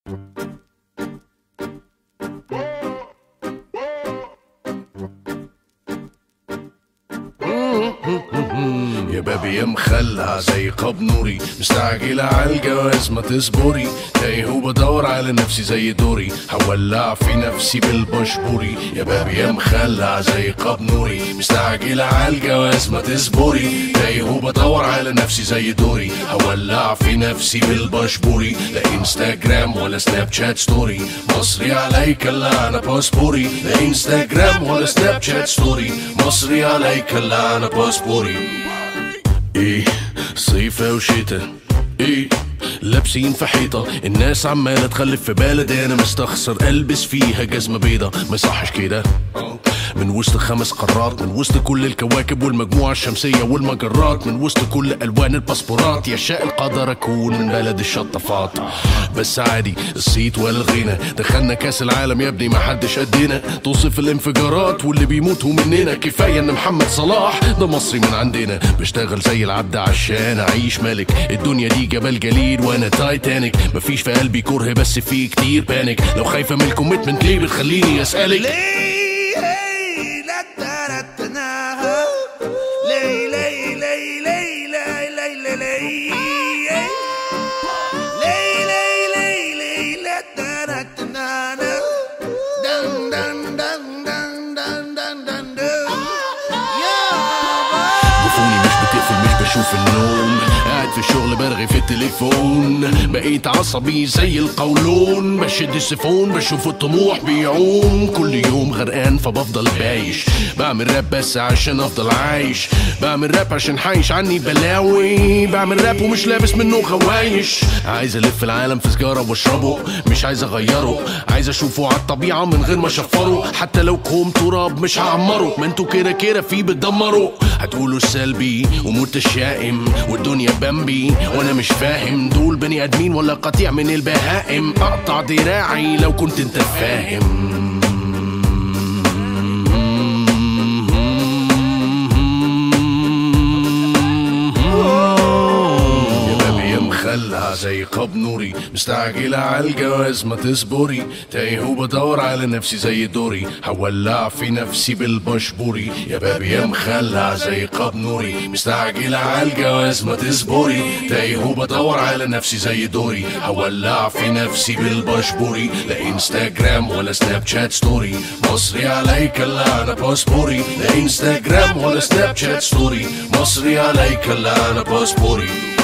يا بابي يا مخلع زي قاب نوري مستعجلة على الجواز ما تصبري تايه وبدور على نفسي زي دوري هولع في نفسي بالبشبوري يا بابي يا مخلع زي قاب نوري مستعجلة على الجواز ما تصبري تايه وبدور على نفسي زي دوري هولع في نفسي بالبشبوري لا انستجرام ولا سناب شات ستوري مصري عليك اللعنة باسبوري لا انستجرام ولا سناب شات ستوري مصري عليك اللعنة باسبوري ايه صيف او شتا ايه لابسين في حيطة الناس عمالة تخلف في بلدي انا مستخسر البس فيها جزمة بيضة ما يصحش كده من وسط خمس قارات من وسط كل الكواكب والمجموعة الشمسية والمجرات من وسط كل ألوان الباسبورات يشاء القدر أكون من بلد الشطافات بس عادي الصيت ولا الغنى دخلنا كاس العالم يا ابني ما حدش قدنا توصف الانفجارات واللي بيموتوا مننا كفاية ان محمد صلاح ده مصري من عندنا بشتغل زي العبد عشان اعيش ملك الدنيا دي جبل جليد وانا تايتانيك مفيش في قلبي كره بس في كتير بانك لو خايفة من الكوميتمنت ليه بتخليني اسألك ليه لا ترتناها ليه ليه ليه ليه ليه ليه ليه ليه ليه ليه ليه ليه لا ترتنانا دن دن دن دن دن دن دن دن يابا جفوني مش بتقفل مش بشوف النوم قاعد في الشغل برغي في التليفون بقيت عصبي زي القولون بشد السيفون بشوف الطموح بيعوم كل يوم غرقان فبفضل بايش بعمل راب بس عشان افضل عايش بعمل راب عشان حايش عني بلاوي بعمل راب ومش لابس منه غوايش عايز الف العالم في سجاره واشربه مش عايز اغيره عايز اشوفه على الطبيعه من غير ما اشفره حتى لو كوم تراب مش هعمره ما انتوا كده كده فيه بتدمروا هتقولوا السلبي ومتشائم والدنيا بامبي وانا مش فاهم دول بني ادمين ولا قطيع من البهائم اقطع دراعي لو كنت انت فاهم يا بابي يا مخلع زي قاب نوري مستعجلة على الجواز ما تصبري تايه وبدور على نفسي زي دوري هولع في نفسي بالبشبوري يا بابي يا مخلع زي قاب نوري مستعجلة على الجواز ما تصبري تايه وبدور على نفسي زي دوري هولع في نفسي بالبشبوري لا انستجرام ولا سناب شات ستوري مصري عليك اللعنة باسبوري لا انستجرام ولا سناب شات ستوري مصري عليك اللعنة باسبوري